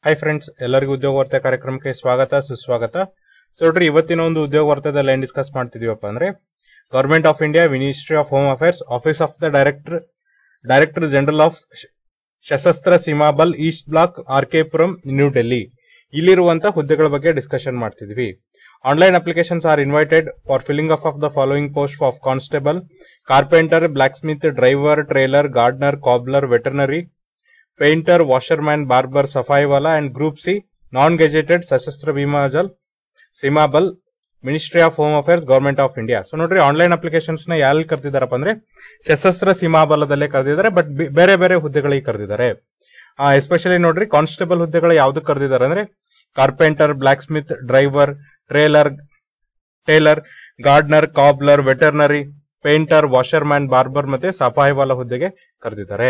hi friends ಎಲ್ಲರಿಗೂ ಉದ್ಯೋಗ ವಾರ್ತೆ ಕಾರ್ಯಕ್ರಮಕ್ಕೆ ಸ್ವಾಗತ ಸುಸ್ವಾಗತ ಸೊ ನೋಡ್ರಿ ಇವತ್ತಿನ ಒಂದು ಉದ್ಯೋಗ ವಾರ್ತೆದಲ್ಲಿ ಏನ್ ಡಿಸ್ಕಸ್ ಮಾಡ್ತಿದೀವಪ್ಪ ಅಂದ್ರೆ government of India ministry of home affairs office of the director director general of ಸಶಸ್ತ್ರ ಸೀಮಾ ಬಲ್ East block R K Puram new Delhi ಇಲ್ಲಿರುವಂತಹ ಹುದ್ದೆಗಳ ಬಗ್ಗೆ ಡಿಸ್ಕಷನ್ ಮಾಡ್ತಿದ್ವಿ online applications R invited for filling of of the following post of constable carpenter block blacksmith driver trailer Gardner cobbler veterinary painter washerman barber ಸಫಾಯಿವಾಲಾ and group C non gazetted ಸಶಸ್ತ್ರ ಭೀಮಾಜಲ್ ಸೀಮಾಬಲ್ ministry of home affairs government of India so ನೋಡ್ರಿ online applications ನ ಯಾರು ಕರೆದಿದ್ದಾರಪ್ಪ ಅಂದ್ರೆ ಸಶಸ್ತ್ರ ಸೀಮಾಬಲದಲ್ಲೇ ಕರೆದಿದ್ದಾರೆ but ಬೇರೆ ಬೇರೆ ಹುದ್ದೆಗಳಿಗೆ ಕರೆದಿದ್ದಾರೆ ಎಸ್ಪೆಷಲಿ ನೋಡ್ರಿ ಕಾನ್ಸ್ಟೇಬಲ್ ಹುದ್ದೆಗಳು ಯಾವ್ದಕ್ಕೆ ಕರೆದಿದ್ದಾರೆ ಅಂದ್ರೆ carpenter block blacksmith driver trailer tailor gardener cobbler veterinary painter washerman barber ಮತ್ತೆ ಸಫಾಯಿವಾಲಾ ಹುದ್ದೆಗೆ ಕರೆದಿದ್ದಾರೆ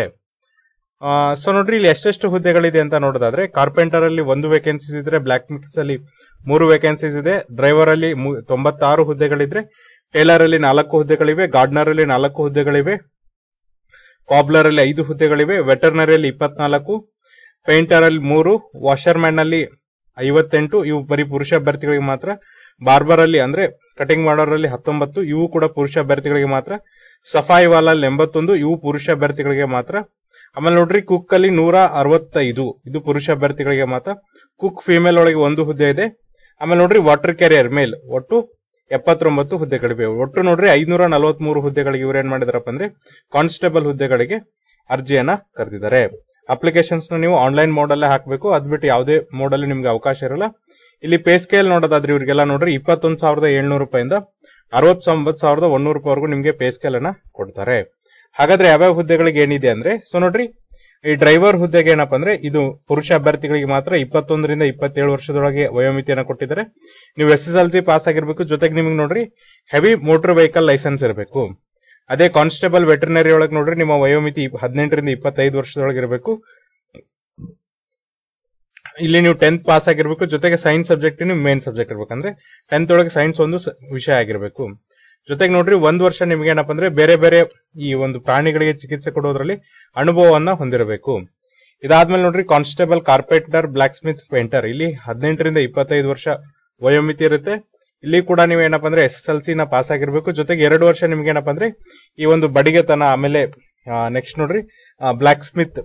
ಸೊ ನೋಡ್ರಿ ಇಲ್ಲಿ ಎಷ್ಟೆಷ್ಟು ಹುದ್ದೆಗಳಿದೆ ಅಂತ ನೋಡೋದಾದ್ರೆ ಕಾರ್ಪೆಂಟರ್ ಅಲ್ಲಿ ಒಂದು ವೇಕೆನ್ಸೀಸ್ ಇದ್ರೆ ಬ್ಲಾಕ್ ಮಿಕ್ಸ್ ಅಲ್ಲಿ ಮೂರು ವೇಕೆನ್ಸೀಸ್ ಇದೆ ಡ್ರೈವರ್ ಅಲ್ಲಿ ಮು- ತೊಂಬತ್ತಾರು ಹುದ್ದೆಗಳಿದ್ರೆ ಟೇಲರ್ ಅಲ್ಲಿ ನಾಲ್ಕು ಹುದ್ದೆಗಳಿವೆ ಗಾರ್ಡ್ನರ್ ಅಲ್ಲಿ ನಾಲ್ಕು ಹುದ್ದೆಗಳಿವೆ ಕಾಬ್ಲರ್ ಅಲ್ಲಿ ಐದು ಹುದ್ದೆಗಳಿವೆ ವೆಟರ್ನರಿ ಅಲ್ಲಿ ಇಪ್ಪತ್ನಾಲ್ಕು ಪೇಂಟರ್ ಅಲ್ಲಿ ಮೂರು ವಾಷರ್ಮ್ಯಾನ್ ಅಲ್ಲಿ ಐವತ್ತೆಂಟು ಇವು ಬರೀ ಪುರುಷ ಅಭ್ಯರ್ಥಿಗಳಿಗೆ ಮಾತ್ರ ಬಾರ್ಬರ್ ಅಲ್ಲಿ ಅಂದ್ರೆ ಕಟಿಂಗ್ ಮಾಡೋರಲ್ಲಿ ಹತ್ತೊಂಬತ್ತು ಇವು ಕೂಡ ಪುರುಷ ಅಭ್ಯರ್ಥಿಗಳಿಗೆ ಮಾತ್ರ ಸಫಾಯಿ ವಾಲಲ್ಲಿ ಎಂಬತ್ತೊಂದು ಇವು ಪುರುಷ ಅಭ್ಯರ್ಥಿಗಳಿಗೆ ಮಾತ್ರ ಆಮೇಲೆ ನೋಡ್ರಿ ಕುಕ್ ಅಲ್ಲಿ ನೂರ ಅರವತ್ತೈದು ಇದು ಪುರುಷ ಅಭ್ಯರ್ಥಿಗಳಿಗೆ ಮಾತ್ರ ಕುಕ್ ಫಿಮೇಲ್ ಒಳಗೆ ಒಂದು ಹುದ್ದೆ ಇದೆ ಆಮೇಲೆ ನೋಡ್ರಿ ವಾಟರ್ ಕ್ಯಾರಿಯರ್ ಮೇಲ್ ಒಟ್ಟು ಎಪ್ಪತ್ತೊಂಬತ್ತು ಹುದ್ದೆಗಳಿವೆ ಒಟ್ಟು ನೋಡ್ರಿ ಐನೂರ ನಲವತ್ಮೂರು ಹುದ್ದೆಗಳಿಗೆ ಇವ್ರು ಏನ್ ಮಾಡಿದಾರಪ್ಪ ಅಂದ್ರೆ ಕಾನ್ಸ್ಟೇಬಲ್ ಹುದ್ದೆಗಳಿಗೆ ಅರ್ಜಿಯನ್ನ ಕರೆದಿದ್ದಾರೆ ಅಪ್ಲಿಕೇಶನ್ಸ್ ನ ನೀವು ಆನ್ಲೈನ್ ಮೋಡ್ ಅಲ್ಲೇ ಹಾಕಬೇಕು ಅದ್ ಬಿಟ್ಟು ಯಾವುದೇ ಮೋಡ್ ಅಲ್ಲಿ ನಿಮ್ಗೆ ಅವಕಾಶ ಇರಲ್ಲ ಇಲ್ಲಿ ಪೇ ಸ್ಕೇಲ್ ನೋಡೋದಾದ್ರೆ ಇವ್ರಿಗೆಲ್ಲ ನೋಡ್ರಿ ಇಪ್ಪತ್ತೊಂದು ಸಾವಿರದ ಏಳ್ನೂರು ರೂಪಾಯಿಂದ ಅರವತ್ತೊಂಬತ್ತು ಸಾವಿರದ ಒಂದೂರು ರೂಪಾಯಿವರೆಗೂ ನಿಮ್ಗೆ ಪೇ ಸ್ಕೇಲ್ ಅನ್ನ ಕೊಡ್ತಾರೆ ಹಾಗಾದ್ರೆ ಯಾವ್ಯಾವ ಹುದ್ದೆಗಳಿಗೆ ಏನಿದೆ ಅಂದ್ರೆ ಸೊ ನೋಡ್ರಿ ಈ ಡ್ರೈವರ್ ಹುದ್ದೆಗೆ ಏನಪ್ಪ ಅಂದ್ರೆ ಇದು ಪುರುಷ ಅಭ್ಯರ್ಥಿಗಳಿಗೆ ಮಾತ್ರ ಇಪ್ಪತ್ತೊಂದರಿಂದ ಇಪ್ಪತ್ತೇಳು ವರ್ಷದೊಳಗೆ ವಯೋಮಿತಿಯನ್ನು ಕೊಟ್ಟಿದ್ದಾರೆ ನೀವು S S L C pass ಆಗಿರ್ಬೇಕು ಜೊತೆಗೆ ನಿಮಗೆ ನೋಡ್ರಿ ಹೆವಿ ಮೋಟರ್ ವೆಹಿಕಲ್ ಲೈಸೆನ್ಸ್ ಇರಬೇಕು ಅದೇ ಕಾನ್ಸ್ಟೇಬಲ್ ವೆಟರ್ನರಿ ಒಳಗೆ ನೋಡ್ರಿ ನಿಮ್ಮ ವಯೋಮಿತಿ ಹದಿನೆಂಟರಿಂದ ಇಪ್ಪತ್ತೈದು ವರ್ಷದೊಳಗೆ ಇರಬೇಕು ಇಲ್ಲಿ ನೀವು ಟೆಂತ್ ಪಾಸ್ ಆಗಿರ್ಬೇಕು ಜೊತೆಗೆ ಸೈನ್ಸ್ ಸಬ್ಜೆಕ್ಟ್ ನೀವು ಮೇನ್ ಸಬ್ಜೆಕ್ಟ್ ಇರ್ಬೇಕು ಅಂದ್ರೆ ಟೆಂತ್ ಒಳಗೆ ಸೈನ್ಸ್ ಒಂದು ಸ- ವಿಷಯ ಆಗಿರ್ಬೇಕು ಜೊತೆಗೆ ನೋಡ್ರಿ ಒಂದ್ ವರ್ಷ ನಿಮ್ಗೆ ಏನಪ್ಪ ಅಂದ್ರೆ ಬೇರೆ ಬೇರೆ ಈ ಒಂದು ಪ್ರಾಣಿಗಳಿಗೆ ಚಿಕಿತ್ಸೆ ಕೊಡೋದ್ರಲ್ಲಿ ಅನುಭವವನ್ನ ಹೊಂದಿರಬೇಕು ಇದಾದ್ಮೇಲೆ ನೋಡ್ರಿ constable carpenter block blacksmith painter ಇಲ್ಲಿ ಹದಿನೆಂಟರಿಂದ ಇಪ್ಪತ್ತೈದು ವರ್ಷ ವಯೋಮಿತಿ ಇರುತ್ತೆ ಇಲ್ಲಿ ಕೂಡ ನೀವು ಏನಪ್ಪ ಅಂದ್ರೆ ಎಸ್ ಎಸ್ ಎಲ್ ಸಿ ನ ಪಾಸ್ ಆಗಿರ್ಬೇಕು ಜೊತೆಗೆ ಎರಡು ವರ್ಷ ನಿಮ್ಗೆ ಏನಪ್ಪ ಅಂದ್ರೆ ಈ ಒಂದು ಬಡಿಗೆತನ ಆಮೇಲೆ ನೆಕ್ಸ್ಟ್ ನೋಡ್ರಿ ಬ್ಲಾಕ್ ಸ್ಮಿತ್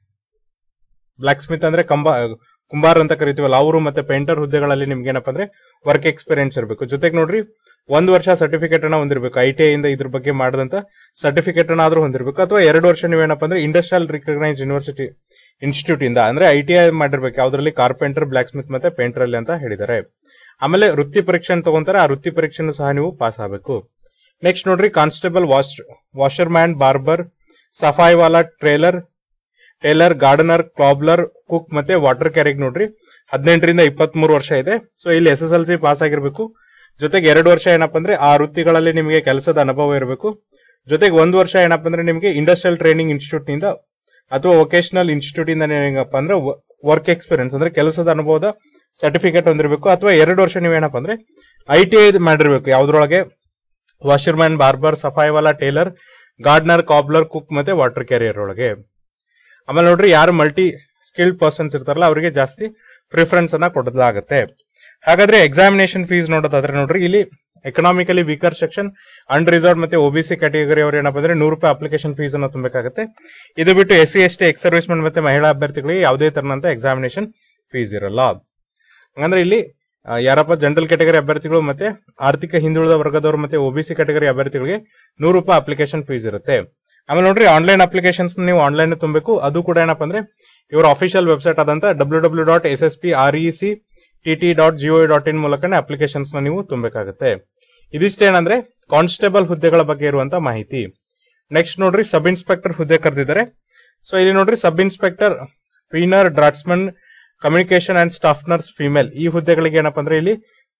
ಬ್ಲಾಕ್ ಸ್ಮಿತ್ ಅಂದ್ರೆ ಕಂಬ ಕುಂಬಾರ್ ಅಂತ ಕರಿತೀವಲ್ಲ ಅವರು ಮತ್ತೆ ಪೇಂಟರ್ ಹುದ್ದೆಗಳಲ್ಲಿ ನಿಮ್ಗೆ ಏನಪ್ಪ ಅಂದ್ರೆ ವರ್ಕ್ ಎಕ್ಸ್ಪೀರಿಯನ್ಸ್ ಇರಬೇಕು ಜೊತೆಗೆ ನೋಡ್ರಿ ಒಂದು ವರ್ಷ ಸರ್ಟಿಫಿಕೇಟ್ ಅನ್ನ ಹೊಂದಿರಬೇಕು ಐ ಟಿ ಇಂದ ಇದ್ರ ಬಗ್ಗೆ ಮಾಡಿದಂತ ಸರ್ಟಿಫಿಕೇಟ್ ಅನ್ನ ಆದ್ರೂ ಹೊಂದಿರಬೇಕು ಅಥವಾ ಎರಡು ವರ್ಷ ನೀವೇನಪ್ಪ ಅಂದ್ರೆ ಇಂಡಸ್ಟ್ರಿಯಲ್ ರಿಕಗ್ನೈಸ್ ಯೂನಿವರ್ಸಿಟಿ ಇನ್ಸ್ಟಿಟ್ಯೂಟ್ ಇಂದ ಅಂದ್ರೆ ಐ ಟಿ ಐ ಮಾಡಿರ್ಬೇಕು ಯಾವ್ದ್ರಲ್ಲಿ ಕಾರ್ಪೆಂಟರ್ ಬ್ಲಾಕ್ ಸ್ಮಿತ್ ಮತ್ತೆ ಪೇಂಟರ್ ಅಲ್ಲಿ ಅಂತ ಹೇಳಿದ್ದಾರೆ ಆಮೇಲೆ ವೃತ್ತಿ ಪರೀಕ್ಷೆ ತಗೊಂತಾರೆ ಆ ವೃತ್ತಿ ಪರೀಕ್ಷೆನೂ ಸಹ ನೀವು ಪಾಸ್ ಆಗಬೇಕು ನೆಕ್ಸ್ಟ್ ನೋಡ್ರಿ constable wash washerman barber safaiwala trailer tailor gardener cobbler cook ಮತ್ತೆ ವಾಟರ್ ಕ್ಯಾರಿಗ್ ನೋಡ್ರಿ ಹದಿನೆಂಟರಿಂದ ಇಪ್ಪತ್ಮೂರು ವರ್ಷ ಇದೆ ಸೊ ಇಲ್ಲಿ S S L C pass ಆಗಿರ್ಬೇಕು ಜೊತೆಗೆ ಎರಡು ವರ್ಷ ಏನಪ್ಪ ಅಂದ್ರೆ ಆ ವೃತ್ತಿಗಳಲ್ಲಿ ನಿಮಗೆ ಕೆಲಸದ ಅನುಭವ ಇರಬೇಕು ಜೊತೆಗೆ ಒಂದು ವರ್ಷ ಏನಪ್ಪ ಅಂದ್ರೆ ನಿಮಗೆ ಇಂಡಸ್ಟ್ರಿಯಲ್ ಟ್ರೈನಿಂಗ್ ಇನ್ಸ್ಟಿಟ್ಯೂಟ್ ನಿಂದ ಅಥವಾ ವೊಕೇಶನಲ್ ಇನ್ಸ್ಟಿಟ್ಯೂಟ್ ಇಂದ ಏನಪ್ಪ ಅಂದ್ರೆ ವರ್ಕ್ ಎಕ್ಸ್ಪೀರಿಯನ್ಸ್ ಅಂದ್ರೆ ಕೆಲಸದ ಅನುಭವದ ಸರ್ಟಿಫಿಕೇಟ್ ಹೊಂದಿರಬೇಕು ಅಥವಾ ಎರಡು ವರ್ಷ ನೀವೇನಪ್ಪ ಅಂದ್ರೆ ಐ ಟಿ ಐ ಮಾಡಿರ್ಬೇಕು ಯಾವ್ದ್ರೊಳಗೆ washerman barber safaiwala tailor gardener cobbler cook ಮತ್ತೆ ವಾಟರ್ ಕ್ಯಾರಿಯರ್ ಒಳಗೆ ಆಮೇಲೆ ನೋಡ್ರಿ ಯಾರು ಮಲ್ಟಿ ಸ್ಕಿಲ್ಡ್ ಪರ್ಸನ್ಸ್ ಇರ್ತಾರಲ್ಲ ಅವರಿಗೆ ಜಾಸ್ತಿ ಪ್ರಿಫರೆನ್ಸ್ ಅನ್ನ ಕೊಡಲಾಗುತ್ತೆ ಹಾಗಾದ್ರೆ ಎಕ್ಸಾಮಿನೇಷನ್ ಫೀಸ್ ನೋಡೋದಾದ್ರೆ ನೋಡ್ರಿ ಇಲ್ಲಿ economically weaker section unreserved ಮತ್ತೆ ಒಬಿಸಿ ಕ್ಯಾಟಗರಿ ಅವರು ಏನಪ್ಪ ಅಂದ್ರೆ ನೂರು ರೂಪಾಯಿ ಅಪ್ಲಿಕೇಶನ್ ಫೀಸ್ ಅನ್ನು ತುಂಬಬೇಕಾಗುತ್ತೆ ಇದು ಬಿಟ್ಟು S C S T ex servicemen ಮತ್ತೆ ಮಹಿಳಾ ಅಭ್ಯರ್ಥಿಗಳಿಗೆ ಯಾವುದೇ ತರನಂತ ಎಕ್ಸಾಮಿನೇಷನ್ ಫೀಸ್ ಇರಲ್ಲ ಹಂಗಂದ್ರೆ ಇಲ್ಲಿ ಆ, ಯಾರಪ್ಪ ಜನರಲ್ ಕ್ಯಾಟಗರಿ ಅಭ್ಯರ್ಥಿಗಳು ಮತ್ತೆ ಆರ್ಥಿಕ ಹಿಂದುಳಿದ ವರ್ಗದವರು ಮತ್ತೆ ಒಬಿಸಿ ಕ್ಯಾಟಗರಿ ಅಭ್ಯರ್ಥಿಗಳಿಗೆ ನೂರು ರೂಪಾಯಿ ಅಪ್ಲಿಕೇಶನ್ ಫೀಸ್ ಇರುತ್ತೆ ಆಮೇಲೆ ನೋಡ್ರಿ ಆನ್ಲೈನ್ ಅಪ್ಲಿಕೇಶನ್ಸ್ ನೀವು ಆನ್ಲೈನ್ ತುಂಬಬೇಕು ಅದು ಕೂಡ ಏನಪ್ಪ ಅಂದ್ರೆ ಇವರ ಅಫಿಷಿಯಲ್ ವೆಬ್ಸೈಟ್ ಆದಂತ W W dot S S P R E C T T dot G O dot in ಮೂಲಕನೇ ಅಪ್ಲಿಕೇಶನ್ಸ್ ನ ನೀವು ತುಂಬಬೇಕಾಗುತ್ತೆ ಇದಿಷ್ಟೇನಂದ್ರೆ ಕಾನ್ಸ್ಟೇಬಲ್ ಹುದ್ದೆಗಳ ಬಗ್ಗೆ ಇರುವಂತ ಮಾಹಿತಿ ನೆಕ್ಸ್ಟ್ ನೋಡ್ರಿ ಸಬ್ ಇನ್ಸ್ಪೆಕ್ಟರ್ ಹುದ್ದೆ ಕರೆದಿದ್ದಾರೆ ಸೊ ಇಲ್ಲಿ ನೋಡ್ರಿ sub inspector cleaner draughtsman communication and staff nurse female ಈ ಹುದ್ದೆಗಳಿಗೆ ಏನಪ್ಪ ಅಂದ್ರೆ ಇಲ್ಲಿ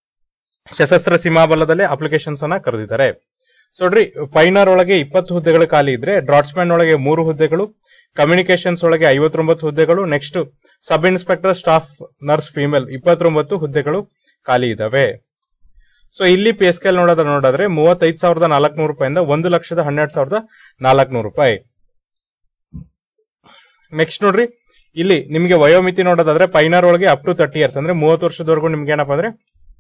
ಸಶಸ್ತ್ರ ಸೀಮಾಬಲದಲ್ಲಿ ಅಪ್ಲಿಕೇಶನ್ಸ್ ಅನ್ನ ಕರೆದಿದ್ದಾರೆ ಸೊ ನೋಡ್ರಿ ಪೈನರ್ ಒಳಗೆ ಇಪ್ಪತ್ತು ಹುದ್ದೆಗಳು ಖಾಲಿ ಇದ್ರೆ ಡ್ರಾಟ್ಸ್ಮನ್ ಒಳಗೆ ಮೂರು ಹುದ್ದೆಗಳು ಕಮ್ಯುನಿಕೇಶನ್ಸ್ ಒಳಗೆ ಐವತ್ತೊಂಬತ್ತು ಹುದ್ದೆಗಳು next sub inspector staff nurse female ಇಪ್ಪತ್ತೊಂಬತ್ತು ಹುದ್ದೆಗಳು ಖಾಲಿ ಇದಾವೆ ಸೊ ಇಲ್ಲಿ ಪೇ ಸ್ಕೇಲ್ ನೋಡೋದ್ರ ನೋಡಿದ್ರೆ ಮೂವತ್ತೈದು ಸಾವಿರದ ನಾಲ್ಕನೂರು ರೂಪಾಯಿಂದ ಒಂದು ಲಕ್ಷದ ಹನ್ನೆರಡು ಸಾವಿರದ ನಾಲ್ಕನೂರು ರೂಪಾಯಿ ನೆಕ್ಸ್ಟ್ ನೋಡ್ರಿ ಇಲ್ಲಿ ನಿಮಗೆ ವಯೋಮಿತಿ ನೋಡೋದಾದ್ರೆ ಪೈನರ್ ಒಳಗೆ ಅಪ್ ಟು ತರ್ಟಿ ಇಯರ್ಸ್ ಅಂದ್ರೆ ಮೂವತ್ತು ವರ್ಷದವರೆಗೂ ನಿಮ್ಗೆ ಏನಪ್ಪಾ ಅಂದ್ರೆ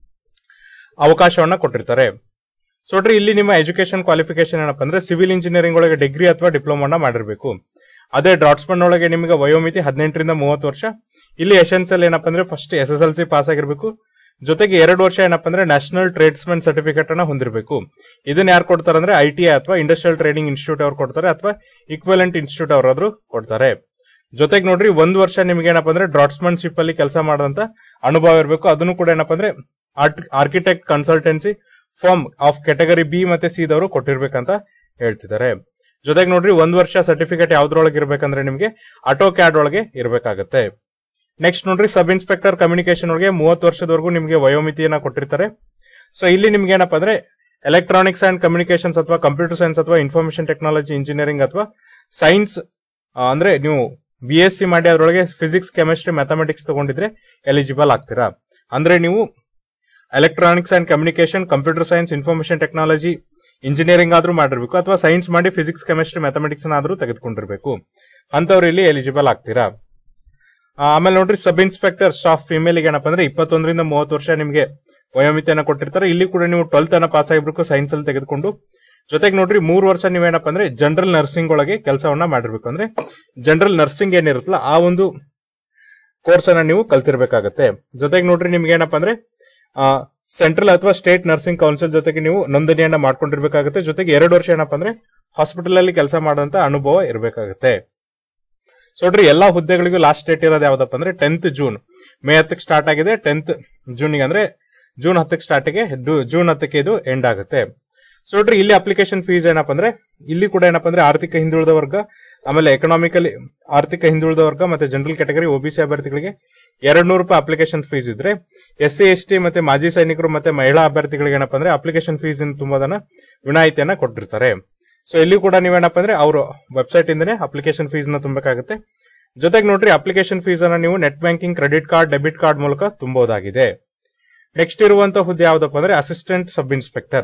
ಅವಕಾಶವನ್ನ ಕೊಟ್ಟಿರ್ತಾರೆ ಸೊ ನೋಡ್ರಿ ಇಲ್ಲಿ ನಿಮ್ಮ ಎಜುಕೇಶನ್ ಕ್ವಾಲಿಫಿಕೇಶನ್ ಏನಪ್ಪಾ ಅಂದ್ರೆ ಸಿವಿಲ್ ಇಂಜಿನಿಯರಿಂಗ್ ಒಳಗೆ ಡಿಗ್ರಿ ಅಥವಾ ಡಿಪ್ಲೊಮಾನ ಮಾಡಿರ್ಬೇಕು ಅದೇ ಡ್ರಾಟ್ಸ್ಮನ್ ಒಳಗೆ ನಿಮಗೆ ವಯೋಮಿತಿ ಹದಿನೆಂಟರಿಂದ ಮೂವತ್ತು ವರ್ಷ ಇಲ್ಲಿ ಎಸೆನ್ಸಿಯಲ್ ಏನಪ್ಪಾ ಅಂದ್ರೆ first S S L C pass ಆಗಿರ್ಬೇಕು ಜೊತೆಗೆ ಎರಡು ವರ್ಷ ಏನಪ್ಪಾ ಅಂದ್ರೆ ನ್ಯಾಷನಲ್ ಟ್ರೇಡ್ಸ್ಮನ್ ಸರ್ಟಿಫಿಕೇಟ್ ಅನ್ನ ಹೊಂದಿರಬೇಕು ಇದನ್ನ ಯಾರು ಕೊಡ್ತಾರೆ ಅಂದ್ರೆ ಐ ಟಿ ಐ ಅಥವಾ ಇಂಡಸ್ಟ್ರಿಯಲ್ ಟ್ರೈನಿಂಗ್ ಇನ್ಸ್ಟಿಟ್ಯೂಟ್ ಅವ್ರು ಕೊಡ್ತಾರೆ ಅಥವಾ ಇಕ್ವಲೆಂಟ್ ಇನ್ಸ್ಟಿಟ್ಯೂಟ್ ಅವರಾದ್ರು ಕೊಡ್ತಾರೆ ಜೊತೆಗೆ ನೋಡ್ರಿ ಒಂದ್ ವರ್ಷ ನಿಮ್ಗೆ ಏನಪ್ಪಾ ಅಂದ್ರೆ ಡ್ರಾಟ್ಸ್ಮನ್ಶಿಪ್ ಅಲ್ಲಿ ಕೆಲಸ ಮಾಡದಂತ ಅನುಭವ ಇರಬೇಕು ಅದನ್ನು ಕೂಡ ಏನಪ್ಪಾ ಅಂದ್ರೆ architect consultancy firm of category B ಮತ್ತೆ ಸಿ ದವರು ಕೊಟ್ಟಿರ್ಬೇಕಂತ ಹೇಳ್ತಿದ್ದಾರೆ ಜೊತೆಗೆ ನೋಡ್ರಿ ಒಂದ್ ವರ್ಷ ಸರ್ಟಿಫಿಕೇಟ್ ಯಾವ್ದ್ರೊಳಗೆ ಇರ್ಬೇಕಂದ್ರೆ ನಿಮ್ಗೆ ಆಟೋ ಕ್ಯಾಡ್ ಒಳಗೆ ಇರ್ಬೇಕಾಗತ್ತೆ ನೆಕ್ಸ್ಟ್ ನೋಡ್ರಿ ಸಬ್ ಇನ್ಸ್ಪೆಕ್ಟರ್ ಕಮ್ಯುನಿಕೇಶನ್ ಒಳಗೆ ಮೂವತ್ತು ವರ್ಷದವರೆಗೂ ನಿಮ್ಗೆ ವಯೋಮಿತಿಯನ್ನ ಕೊಟ್ಟಿರ್ತಾರೆ ಸೊ ಇಲ್ಲಿ ನಿಮ್ಗೆ ಏನಪ್ಪಾ ಅಂದ್ರೆ ಎಲೆಕ್ಟ್ರಾನಿಕ್ಸ್ ಅಂಡ್ ಕಮ್ಯುನಿಕೇಶನ್ಸ್ ಅಥವಾ ಕಂಪ್ಯೂಟರ್ ಸೈನ್ಸ್ ಅಥವಾ ಇನ್ಫಾರ್ಮೇಶನ್ ಟೆಕ್ನಾಲಜಿ ಇಂಜಿನಿಯರಿಂಗ್ ಅಥವಾ ಸೈನ್ಸ್ ಅಂದ್ರೆ ನೀವು ಬಿ ಎಸ್ ಸಿ ಮಾಡಿ ಅದರೊಳಗೆ ಫಿಸಿಕ್ಸ್ ಕೆಮಿಸ್ಟ್ರಿ ಮ್ಯಾಥಮೆಟಿಕ್ಸ್ ತಗೊಂಡಿದ್ರೆ ಎಲಿಜಿಬಲ್ ಆಗ್ತೀರಾ ಅಂದ್ರೆ ನೀವು electronics and communication computer science information technology engineering ಆದ್ರೂ ಮಾಡಿರ್ಬೇಕು ಅಥವಾ ಸೈನ್ಸ್ ಮಾಡಿ ಫಿಸಿಕ್ಸ್ ಕೆಮಿಸ್ಟ್ರಿ ಮ್ಯಾಥಮೆಟಿಕ್ಸ್ ಆದ್ರೂ ತೆಗೆದುಕೊಂಡಿರ್ಬೇಕು ಅಂತವ್ರು ಇಲ್ಲಿ ಎಲಿಜಿಬಲ್ ಆಗ್ತೀರಾ ಆ, ಆಮೇಲೆ ನೋಡ್ರಿ ಸಬ್ ಇನ್ಸ್ಪೆಕ್ಟರ್ ಸ್ಟಾಫ್ ಫಿಮೇಲ್ ಏನಪ್ಪ ಅಂದ್ರೆ ಇಪ್ಪತ್ತೊಂದರಿಂದ ಮೂವತ್ತು ವರ್ಷ ನಿಮಗೆ ವಯೋಮಿತಿಯನ್ನ ಕೊಟ್ಟಿರ್ತಾರೆ ಇಲ್ಲಿ ಕೂಡ ನೀವು ಟ್ವೆಲ್ತ್ ಅನ್ನ ಪಾಸ್ ಆಗಿರ್ಬೇಕು ಸೈನ್ಸ್ ಅಲ್ಲಿ ತೆಗೆದುಕೊಂಡು ಜೊತೆಗೆ ನೋಡ್ರಿ ಮೂರು ವರ್ಷ ನೀವೇನಪ್ಪ ಅಂದ್ರೆ ಜನರಲ್ ನರ್ಸಿಂಗ್ ಒಳಗೆ ಕೆಲಸವನ್ನ ಮಾಡಿರ್ಬೇಕು ಅಂದ್ರೆ ಜನರಲ್ ನರ್ಸಿಂಗ್ ಏನಿರುತ್ತಲ್ಲ ಆ ಒಂದು ಕೋರ್ಸ್ ಅನ್ನ ನೀವು ಕಲ್ತಿರ್ಬೇಕಾಗತ್ತೆ ಜೊತೆಗೆ ನೋಡ್ರಿ ನಿಮ್ಗೆ ಏನಪ್ಪಾ ಅಂದ್ರೆ ಸೆಂಟ್ರಲ್ ಅಥವಾ ಸ್ಟೇಟ್ ನರ್ಸಿಂಗ್ ಕೌನ್ಸಿಲ್ ಜೊತೆಗೆ ನೀವು ನೋಂದಣಿಯನ್ನ ಮಾಡ್ಕೊಂಡಿರ್ಬೇಕಾಗುತ್ತೆ ಜೊತೆಗೆ ಎರಡು ವರ್ಷ ಏನಪ್ಪಾ ಅಂದ್ರೆ ಹಾಸ್ಪಿಟಲ್ ಅಲ್ಲಿ ಕೆಲಸ ಮಾಡುವಂತ ಅನುಭವ ಇರಬೇಕಾಗುತ್ತೆ ಸೊ ನೋಡ್ರಿ ಎಲ್ಲಾ ಹುದ್ದೆಗಳಿಗೂ ಲಾಸ್ಟ್ ಡೇಟ್ ಇರೋದು ಯಾವ್ದಪ್ಪ ಅಂದ್ರೆ ಟೆಂತ್ ಜೂನ್ ಮೇ ಹತ್ತಕ್ಕೆ ಸ್ಟಾರ್ಟ್ ಆಗಿದೆ ಟೆಂತ್ ಜೂನ್ಗೆ ಅಂದ್ರೆ ಜೂನ್ ಹತ್ತಕ್ಕೆ ಸ್ಟಾರ್ಟ್ಗೆ ಜೂನ್ ಹತ್ತಕ್ಕೆ ಇದು ಎಂಡ್ ಆಗುತ್ತೆ ಸೊ ನೋಡ್ರಿ ಇಲ್ಲಿ ಅಪ್ಲಿಕೇಶನ್ ಫೀಸ್ ಏನಪ್ಪ ಅಂದ್ರೆ ಇಲ್ಲಿ ಕೂಡ ಏನಪ್ಪ ಅಂದ್ರೆ ಆರ್ಥಿಕ ಹಿಂದುಳಿದ ವರ್ಗ ಆಮೇಲೆ ಎಕನಾಮಿಕಲಿ ಆರ್ಥಿಕ ಹಿಂದುಳಿದ ವರ್ಗ ಮತ್ತೆ ಜನರಲ್ ಕ್ಯಾಟಗರಿ ಒಬಿಸಿ ಅಭ್ಯರ್ಥಿಗಳಿಗೆ ಎರಡ್ ನೂರು ರೂಪಾಯಿ ಅಪ್ಲಿಕೇಶನ್ ಫೀಸ್ ಇದ್ರೆ ಎಸ್ ಸಿ ಎಸ್ ಟಿ ಮತ್ತೆ ಮಾಜಿ ಸೈನಿಕರು ಮತ್ತೆ ಮಹಿಳಾ ಅಭ್ಯರ್ಥಿಗಳಿಗೆ ಏನಪ್ಪ ಅಂದ್ರೆ ಅಪ್ಲಿಕೇಶನ್ ಫೀಸ್ ತುಂಬಾದನ್ನ ವಿನಾಯಿತಿಯನ್ನ ಕೊಟ್ಟಿರ್ತಾರೆ ಸೊ ಇಲ್ಲಿ ಕೂಡ ನೀವೇನಪ್ಪ ಅಂದ್ರೆ ಅವರು ವೆಬ್ಸೈಟ್ ಇಂದನೇ ಅಪ್ಲಿಕೇಶನ್ ಫೀಸ್ ನ ತುಂಬಬೇಕಾಗುತ್ತೆ ಜೊತೆಗೆ ನೋಡ್ರಿ ಅಪ್ಲಿಕೇಶನ್ ಫೀಸ್ ಅನ್ನ ನೀವು net banking credit card debit card ಮೂಲಕ ತುಂಬಬಹುದಾಗಿದೆ ನೆಕ್ಸ್ಟ್ ಇರುವಂತ ಹುದ್ದೆ ಯಾವ್ದಪ್ಪ ಅಂದ್ರೆ ಅಸಿಸ್ಟೆಂಟ್ ಸಬ್ ಇನ್ಸ್ಪೆಕ್ಟರ್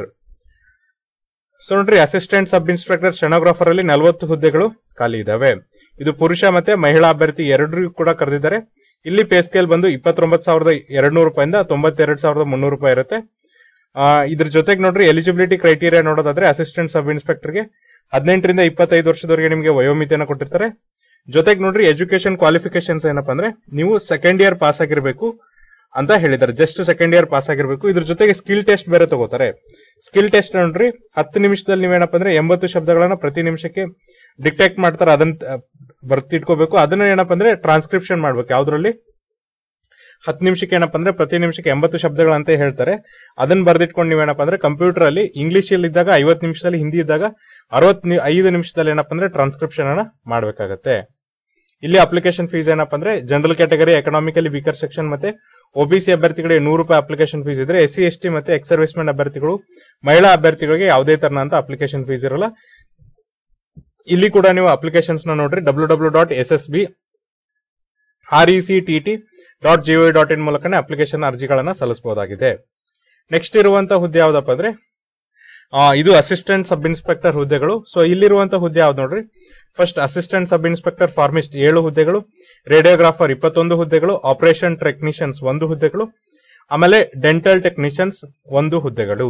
ಸೊ ನೋಡ್ರಿ ಅಸಿಸ್ಟೆಂಟ್ ಸಬ್ ಇನ್ಸ್ಪೆಕ್ಟರ್ ಶೆನೋಗ್ರಾಫರ್ ಅಲ್ಲಿ ನಲವತ್ತು ಹುದ್ದೆಗಳು ಖಾಲಿ ಇದಾವೆ ಇದು ಪುರುಷ ಮತ್ತೆ ಮಹಿಳಾ ಅಭ್ಯರ್ಥಿ ಎರಡರಿಗೂ ಕೂಡ ಕರೆದಿದ್ದಾರೆ ಇಲ್ಲಿ ಪೇ ಸ್ಕೇಲ್ ಬಂದು ಇಪ್ಪತ್ತೊಂಬತ್ತು ಸಾವಿರದ ಎರಡ್ ನೂರು ರೂಪಾಯಿಂದ ತೊಂಬತ್ತೆರಡು ಸಾವಿರದ ಮುನ್ನೂರು ರೂಪಾಯಿ ಇರುತ್ತೆ ಆ, ಇದ್ರ ಜೊತೆಗೆ ನೋಡ್ರಿ ಎಲಿಜಿಬಿಲಿಟಿ ಕ್ರೈಟೀರಿಯಾ ನೋಡೋದಾದ್ರೆ ಅಸಿಸ್ಟೆಂಟ್ ಸಬ್ ಇನ್ಸ್ಪೆಕ್ಟರ್ಗೆ ಹದಿನೆಂಟರಿಂದ ಇಪ್ಪತ್ತೈದು ವರ್ಷದವರೆಗೆ ನಿಮಗೆ ವಯೋಮಿತಿಯನ್ನು ಕೊಟ್ಟಿರ್ತಾರೆ ಜೊತೆಗೆ ನೋಡ್ರಿ ಎಜುಕೇಶನ್ ಕ್ವಾಲಿಫಿಕೇಶನ್ಸ್ ಏನಪ್ಪಾ ಅಂದ್ರೆ ನೀವು ಸೆಕೆಂಡ್ ಇಯರ್ ಪಾಸ್ ಆಗಿರ್ಬೇಕು ಅಂತ ಹೇಳಿದ್ದಾರೆ ಜಸ್ಟ್ ಸೆಕೆಂಡ್ ಇಯರ್ ಪಾಸ್ ಆಗಿರ್ಬೇಕು ಇದ್ರ ಜೊತೆಗೆ ಸ್ಕಿಲ್ ಟೆಸ್ಟ್ ಬೇರೆ ತಗೋತಾರೆ ಸ್ಕಿಲ್ ಟೆಸ್ಟ್ ನೋಡ್ರಿ ಹತ್ತು ನಿಮಿಷದಲ್ಲಿ ನೀವೇನಪ್ಪ ಅಂದ್ರೆ ಎಂಬತ್ತು ಶಬ್ದಗಳನ್ನ ಪ್ರತಿ ನಿಮಿಷಕ್ಕೆ ಡಿಕ್ಟೇಟ್ ಮಾಡ್ತಾರೆ ಅದನ್ನ ಬರ್ತಿಟ್ಕೋಬೇಕು ಅದನ್ನ ಏನಪ್ಪ ಅಂದ್ರೆ ಟ್ರಾನ್ಸ್ಕ್ರಿಪ್ಷನ್ ಮಾಡ್ಬೇಕು ಯಾವ್ದ್ರಲ್ಲಿ ಹತ್ತು ನಿಮಿಷಕ್ಕೆ ಏನಪ್ಪ ಅಂದ್ರೆ ಪ್ರತಿ ನಿಮಿಷಕ್ಕೆ ಎಂಬತ್ತು ಶಬ್ದಗಳಂತ ಹೇಳ್ತಾರೆ ಅದನ್ನ ಬರ್ದಿಟ್ಕೊಂಡು ನೀವೇನಪ್ಪ ಅಂದ್ರೆ ಕಂಪ್ಯೂಟರ್ ಅಲ್ಲಿ ಇಂಗ್ಲಿಷ್ ಅಲ್ಲಿ ಇದ್ದಾಗ ಐವತ್ತು ನಿಮಿಷದಲ್ಲಿ ಹಿಂದಿ ಇದ್ದಾಗ ಅರವತ್ ಐದು ನಿಮಿಷದಲ್ಲಿ ಏನಪ್ಪ ಅಂದ್ರೆ ಟ್ರಾನ್ಸ್ಕ್ರಿಪ್ಷನ್ ಅನ್ನ ಮಾಡ್ಬೇಕಾಗತ್ತೆ ಇಲ್ಲಿ ಅಪ್ಲಿಕೇಶನ್ ಫೀಸ್ ಏನಪ್ಪ ಅಂದ್ರೆ general category economically weaker section ಮತ್ತೆ ಒಬಿಸಿ ಅಭ್ಯರ್ಥಿಗಳಿಗೆ ನೂರು ರೂಪಾಯಿ ಅಪ್ಲಿಕೇಶನ್ ಫೀಸ್ ಇದ್ರೆ ಎಸ್ ಸಿ ಎಸ್ ಟಿ ಮತ್ತೆ ಎಕ್ಸ್ ಸರ್ವಿಸ್ಮೆನ್ ಅಭ್ಯರ್ಥಿಗಳು ಮಹಿಳಾ ಅಭ್ಯರ್ಥಿಗಳಿಗೆ ಯಾವುದೇ ತರನಂತ ಅಪ್ಲಿಕೇಶನ್ ಫೀಸ್ ಇರಲ್ಲ ಇಲ್ಲಿ ಕೂಡ ನೀವು ಅಪ್ಲಿಕೇಶನ್ಸ್ ನ ನೋಡ್ರಿ W W dot S S B R E C T T dot G O dot in ಮೂಲಕನೇ ಅಪ್ಲಿಕೇಶನ್ ಅರ್ಜಿಗಳನ್ನ ಸಲ್ಲಿಸಬಹುದಾಗಿದೆ ನೆಕ್ಸ್ಟ್ ಇರುವಂತ ಹುದ್ದೆ ಯಾವ್ದಪ್ಪ ಅಂದ್ರೆ ಆ, ಇದು ಅಸಿಸ್ಟೆಂಟ್ ಸಬ್ ಇನ್ಸ್ಪೆಕ್ಟರ್ ಹುದ್ದೆಗಳು ಸೊ ಇಲ್ಲಿರುವಂತ ಹುದ್ದೆ ಯಾವ್ದು ನೋಡ್ರಿ first assistant sub inspector pharmacist ಏಳು ಹುದ್ದೆಗಳು ರೇಡಿಯೋಗ್ರಾಫರ್ ಇಪ್ಪತ್ತೊಂದು ಹುದ್ದೆಗಳು ಆಪರೇಷನ್ ಟೆಕ್ನಿಷಿಯನ್ಸ್ ಒಂದು ಹುದ್ದೆಗಳು ಆಮೇಲೆ ಡೆಂಟಲ್ ಟೆಕ್ನಿಷಿಯನ್ಸ್ ಒಂದು ಹುದ್ದೆಗಳು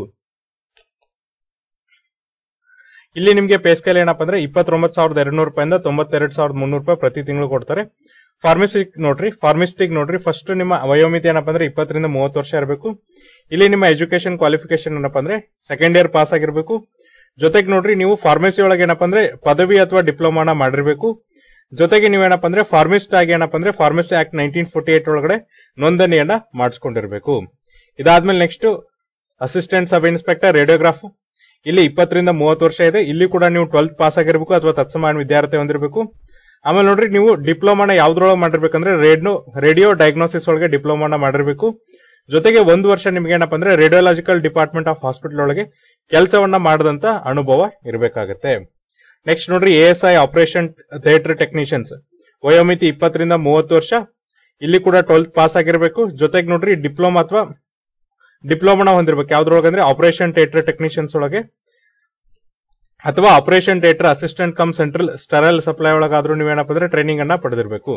ಇಲ್ಲಿ ನಿಮಗೆ ಪೇ ಸ್ಕೇಲ್ ಏನಪ್ಪ ಅಂದ್ರೆ ಇಪ್ಪತ್ತೊಂಬತ್ತು ಸಾವಿರದ ಎರಡು ನೂರು ರೂಪಾಯಿಂದ ತೊಂಬತ್ತೆರಡು ಸಾವಿರದ ಮುನ್ನೂರು ರೂಪಾಯಿ ಪ್ರತಿ ತಿಂಗಳು ಕೊಡ್ತಾರೆ ಫಾರ್ಮಸಿಕ್ ನೋಡ್ರಿ ಫಾರ್ಮಿಸ್ಟಿಕ್ ನೋಡ್ರಿ ಫಸ್ಟ್ ನಿಮ್ಮ ವಯೋಮಿತಿ ಏನಪ್ಪ ಅಂದ್ರೆ ಇಪ್ಪತ್ತರಿಂದ ಮೂವತ್ತು ವರ್ಷ ಇರಬೇಕು ಇಲ್ಲಿ ನಿಮ್ಮ ಎಜುಕೇಶನ್ ಕ್ವಾಲಿಫಿಕೇಶನ್ ಏನಪ್ಪ ಅಂದ್ರೆ ಸೆಕೆಂಡ್ ಇಯರ್ ಪಾಸ್ ಆಗಿರ್ಬೇಕು ಜೊತೆಗೆ ನೋಡ್ರಿ ನೀವು ಫಾರ್ಮಸಿ ಒಳಗೆ ಏನಪ್ಪ ಅಂದ್ರೆ ಪದವಿ ಅಥವಾ ಡಿಪ್ಲೊಮಾನ ಮಾಡಿರ್ಬೇಕು ಜೊತೆಗೆ ನೀವೇನಪ್ಪ ಅಂದ್ರೆ ಫಾರ್ಮಿಸ್ಟ್ ಆಗಿ ಏನಪ್ಪ ಅಂದ್ರೆ pharmacy act nineteen forty eight ಒಳಗಡೆ ನೋಂದಣಿಯನ್ನ ಮಾಡಿಸ್ಕೊಂಡಿರ್ಬೇಕು ಇದಾದ್ಮೇಲೆ next assistant sub inspector radiograph ಇಲ್ಲಿ ಇಪ್ಪತ್ತರಿಂದ ಮೂವತ್ತು ವರ್ಷ ಇದೆ ಇಲ್ಲಿ ಕೂಡ ನೀವು ಟ್ವೆಲ್ತ್ ಪಾಸ್ ಆಗಿರ್ಬೇಕು ಅಥವಾ ತತ್ಸಮಾನ ವಿದ್ಯಾರ್ಥಿ ಹೊಂದಿರಬೇಕು ಆಮೇಲೆ ನೋಡ್ರಿ ನೀವು ಡಿಪ್ಲೊಮಾನ ಯಾವ್ದ್ರೊಳಗೆ ಮಾಡಿರ್ಬೇಕಂದ್ರೆ ರೇಡಿಯೋ ರೇಡಿಯೋ ಡಯಾಗ್ನೋಸಿಸ್ ಒಳಗೆ ಡಿಪ್ಲೊಮಾನ ಮಾಡಿರ್ಬೇಕು ಜೊತೆಗೆ ಒಂದು ವರ್ಷ ನಿಮ್ಗೆ ಏನಪ್ಪ ಅಂದ್ರೆ ರೇಡಿಯೋಲಾಜಿಕಲ್ ಡಿಪಾರ್ಟ್ಮೆಂಟ್ ಆಫ್ ಹಾಸ್ಪಿಟಲ್ ಒಳಗೆ ಕೆಲಸವನ್ನ ಮಾಡದಂತ ಅನುಭವ ಇರಬೇಕಾಗತ್ತೆ ನೆಕ್ಸ್ಟ್ ನೋಡ್ರಿ A S I operation theatre technicians ವಯೋಮಿತಿ ಇಪ್ಪತ್ತರಿಂದ ಮೂವತ್ತು ವರ್ಷ ಇಲ್ಲಿ ಕೂಡ ಟ್ವೆಲ್ತ್ ಪಾಸ್ ಆಗಿರ್ಬೇಕು ಜೊತೆಗೆ ನೋಡ್ರಿ ಡಿಪ್ಲೊಮಾ ಅಥವಾ ಡಿಪ್ಲೊಮಾನ ಹೊಂದಿರ್ಬೇಕು ಯಾವ್ದ್ರೊಳಗೆ ಅಂದ್ರೆ ಆಪರೇಷನ್ ಥಿಯೇಟರ್ ಟೆಕ್ನಿಷಿಯನ್ಸ್ ಒಳಗೆ ಅಥವಾ operation theatre assistant cum central sterile supply ಒಳಗಾದ್ರೂ ನೀವೇನಪ್ಪ ಅಂದ್ರೆ ಟ್ರೈನಿಂಗ್ ಅನ್ನ ಪಡೆದಿರಬೇಕು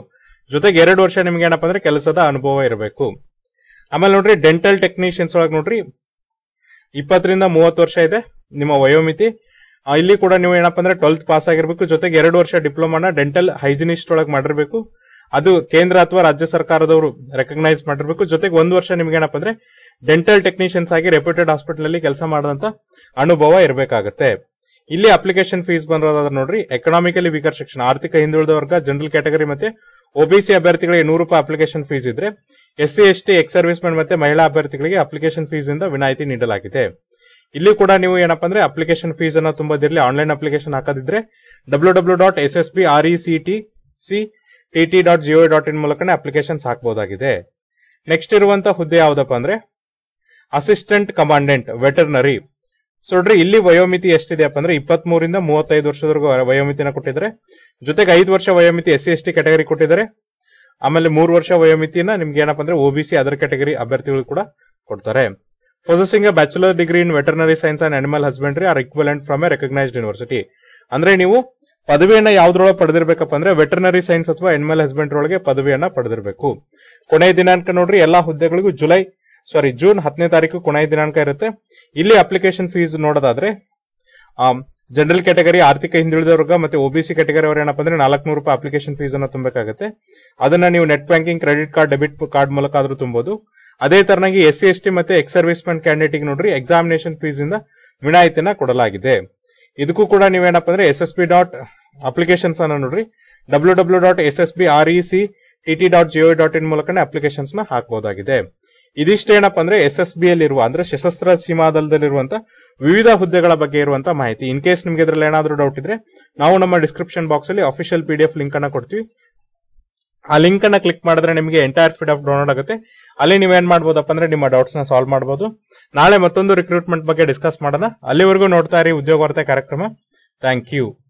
ಜೊತೆಗೆ ಎರಡು ವರ್ಷ ನಿಮ್ಗೆ ಏನಪ್ಪಾ ಅಂದ್ರೆ ಕೆಲಸದ ಅನುಭವ ಇರಬೇಕು ಆಮೇಲೆ ನೋಡ್ರಿ ಡೆಂಟಲ್ ಟೆಕ್ನಿಷಿಯನ್ಸ್ ಒಳಗೆ ನೋಡ್ರಿ ಇಪ್ಪತ್ತರಿಂದ ಮೂವತ್ತು ವರ್ಷ ಇದೆ ನಿಮ್ಮ ವಯೋಮಿತಿ ಆ, ಇಲ್ಲಿ ಕೂಡ ನೀವು ಏನಪ್ಪಾ ಅಂದ್ರೆ ಟ್ವೆಲ್ತ್ ಪಾಸ್ ಆಗಿರ್ಬೇಕು ಜೊತೆಗೆ ಎರಡು ವರ್ಷ ಡಿಪ್ಲೊಮಾನ ಡೆಂಟಲ್ ಹೈಜಿನಿಸ್ಟ್ ಒಳಗೆ ಮಾಡಿರ್ಬೇಕು ಅದು ಕೇಂದ್ರ ಅಥವಾ ರಾಜ್ಯ ಸರ್ಕಾರದವರು ರೆಕಗ್ನೈಸ್ ಮಾಡಿರ್ಬೇಕು ಜೊತೆಗೆ ಒಂದು ವರ್ಷ ನಿಮ್ಗೆ ಏನಪ್ಪಾ ಅಂದ್ರೆ ಡೆಂಟಲ್ ಟೆಕ್ನಿಷಿಯನ್ಸ್ ಆಗಿ ರೆಪ್ಯೂಟೆಡ್ ಹಾಸ್ಪಿಟಲ್ ಅಲ್ಲಿ ಕೆಲಸ ಮಾಡದಂತ ಅನುಭವ ಇರಬೇಕಾಗುತ್ತೆ ಇಲ್ಲಿ ಅಪ್ಲಿಕೇಶನ್ ಫೀಸ್ ಬಂದಿರೋದಾದ್ರೆ ನೋಡ್ರಿ ಎಕನಾಮಿಕಲಿ ವೀಕರ್ ಸೆಕ್ಷನ್ ಆರ್ಥಿಕ ಹಿಂದುಳಿದ ವರ್ಗ ಜನರಲ್ ಕ್ಯಾಟಗರಿ ಮತ್ತೆ ಒಬಿಸಿ ಅಭ್ಯರ್ಥಿಗಳಿಗೆ ನೂರು ರೂಪಾಯಿ ಅಪ್ಲಿಕೇಶನ್ ಫೀಸ್ ಇದ್ರೆ S C S T ex servicemen ಮತ್ತೆ ಮಹಿಳಾ ಅಭ್ಯರ್ಥಿಗಳಿಗೆ ಅಪ್ಲಿಕೇಶನ್ ಫೀಸ್ ಇಂದ ವಿನಾಯಿತಿ ನೀಡಲಾಗಿದೆ ಇಲ್ಲಿ ಕೂಡ ನೀವು ಏನಪ್ಪಾ ಅಂದ್ರೆ ಅಪ್ಲಿಕೇಶನ್ ಫೀಸ್ ಅನ್ನ ತುಂಬದಿರಲಿ ಆನ್ಲೈನ್ ಅಪ್ಲಿಕೇಶನ್ ಹಾಕೋದಿದ್ರೆ W W dot S S B R E C T C T T dot G O dot in ಮೂಲಕನೇ ಅಪ್ಲಿಕೇಶನ್ಸ್ ಹಾಕಬಹುದಾಗಿದೆ ನೆಕ್ಸ್ಟ್ ಇರುವಂತ ಹುದ್ದೆ ಯಾವ್ದಪ್ಪ ಅಂದ್ರೆ ಅಸಿಸ್ಟೆಂಟ್ ಕಮಾಂಡೆಂಟ್ ವೆಟರ್ನರಿ ಸೊ ನೋಡ್ರಿ ಇಲ್ಲಿ ವಯೋಮಿತಿ ಎಷ್ಟಿದೆಯಪ್ಪ ಅಂದ್ರೆ ಇಪ್ಪತ್ತ್ ಮೂರಿಂದ ಮೂವತ್ತೈದು ವರ್ಷದವರೆಗೂ ವಯೋಮಿತಿನ ಕೊಟ್ಟಿದ್ದಾರೆ ಜೊತೆಗೆ ಐದು ವರ್ಷ ವಯೋಮಿತಿ S C S T category ಕೊಟ್ಟಿದ್ದಾರೆ ಆಮೇಲೆ ಮೂರು ವರ್ಷ ವಯೋಮಿತಿನ ನಿಮ್ಗೆ ಏನಪ್ಪಾ ಅಂದ್ರೆ ಒಬಿಸಿ ಅದರ್ ಕ್ಯಾಟಗರಿ ಅಭ್ಯರ್ಥಿಗಳು ಕೂಡ ಕೊಡ್ತಾರೆ possessing a bachelor degree in veterinary science and animal husbandry or equivalent from a recognised university ಅಂದ್ರೆ ನೀವು ಪದವಿಯನ್ನ ಯಾವ್ದ್ರೊಳಗೆ ಪಡೆದಿರ್ಬೇಕಪ್ಪ ಅಂದ್ರೆ ವೆಟರ್ನರಿ ಸೈನ್ಸ್ ಅಥವಾ ಅನಿಮಲ್ ಹಸ್ಬೆಂಡ್ರಿ ಒಳಗೆ ಪದವಿಯನ್ನ ಪಡೆದಿರಬೇಕು ಕೊನೆಯ ದಿನಾಂಕ ನೋಡ್ರಿ ಎಲ್ಲಾ ಹುದ್ದೆಗಳಿಗೂ ಜುಲೈ ಸಾರಿ ಜೂನ್ ಹತ್ತನೇ ತಾರೀಕು ಕೊನೆಯ ದಿನಾಂಕ ಇರುತ್ತೆ ಇಲ್ಲಿ ಅಪ್ಲಿಕೇಶನ್ ಫೀಸ್ ನೋಡೋದಾದ್ರೆ ಜನರಲ್ ಕ್ಯಾಟಗರಿ ಆರ್ಥಿಕ ಹಿಂದುಳಿದ ವರ್ಗ ಮತ್ತೆ ಒಬಿಸಿ ಕ್ಯಾಟಗರಿ ಅವರು ಏನಪ್ಪ ಅಂದ್ರೆ ನಾಲ್ಕನೂರು ರೂಪಾಯಿ ಅಪ್ಲಿಕೇಶನ್ ಫೀಸ್ ಅನ್ನ ತುಂಬಬೇಕಾಗುತ್ತೆ ಅದನ್ನ ನೀವು net banking credit card debit card ಮೂಲಕ ಆದ್ರೂ ತುಂಬಬಹುದು ಅದೇ ತರನಾಗಿ ಎಸ್ ಸಿ ಎಸ್ ಟಿ ಮತ್ತೆ ಎಕ್ಸ್ ಸರ್ವಿಸ್ ಮೆನ್ ಕ್ಯಾಂಡಿಡೇಟ್ ನೋಡ್ರಿ ಎಕ್ಸಾಮಿನೇಷನ್ ಫೀಸ್ ಇಂದ ವಿನಾಯಿತಿನ ಕೊಡಲಾಗಿದೆ ಇದಕ್ಕೂ ಕೂಡ ನೀವೇನಪ್ಪ ಅಂದ್ರೆ S S B dot applications ಅನ್ನ ನೋಡ್ರಿ W W dot S S B R E C T T dot G O dot in ಮೂಲಕನೇ ಅಪ್ಲಿಕೇಶನ್ಸ್ ನ ಹಾಕಬಹುದಾಗಿದೆ ಇದಿಷ್ಟೇನಪ್ಪ ಅಂದ್ರೆ ಎಸ್ ಎಸ್ ಬಿ ಅಲ್ಲಿರುವ ಅಂದ್ರೆ ಸಶಸ್ತ್ರ ಸೀಮಾದಳದಲ್ಲಿರುವಂತ ವಿವಿಧ ಹುದ್ದೆಗಳ ಬಗ್ಗೆ ಇರುವಂತ ಮಾಹಿತಿ ಇನ್ ಕೇಸ್ ನಿಮ್ಗೆ ಇದ್ರಲ್ಲಿ ಏನಾದ್ರೂ ಡೌಟ್ ಇದ್ರೆ ನಾವು ನಮ್ಮ ಡಿಸ್ಕ್ರಿಪ್ಷನ್ ಬಾಕ್ಸ್ ಅಲ್ಲಿ official P D F link ಅನ್ನ ಕೊಡ್ತೀವಿ ಆ ಲಿಂಕ್ ಅನ್ನ ಕ್ಲಿಕ್ ಮಾಡಿದ್ರೆ ನಿಮಗೆ ಎಂಟೈರ್ ಫೀಡ್ ಆಫ್ ಡೌನ್ಲೋಡ್ ಆಗುತ್ತೆ ಅಲ್ಲಿ ನೀವೇನ್ ಮಾಡ್ಬೋದಪ್ಪ ಅಂದ್ರೆ ನಿಮ್ಮ ಡೌಟ್ಸ್ ನ ಸಾಲ್ವ್ ಮಾಡಬಹುದು ನಾಳೆ ಮತ್ತೊಂದು ರಿಕ್ರೂಟ್ಮೆಂಟ್ ಬಗ್ಗೆ ಡಿಸ್ಕಸ್ ಮಾಡೋಣ ಅಲ್ಲಿವರೆಗೂ ನೋಡ್ತಾ ಇರಿ ಉದ್ಯೋಗ ವಾರ್ತೆ ಕಾರ್ಯಕ್ರಮ ಥ್ಯಾಂಕ್ ಯು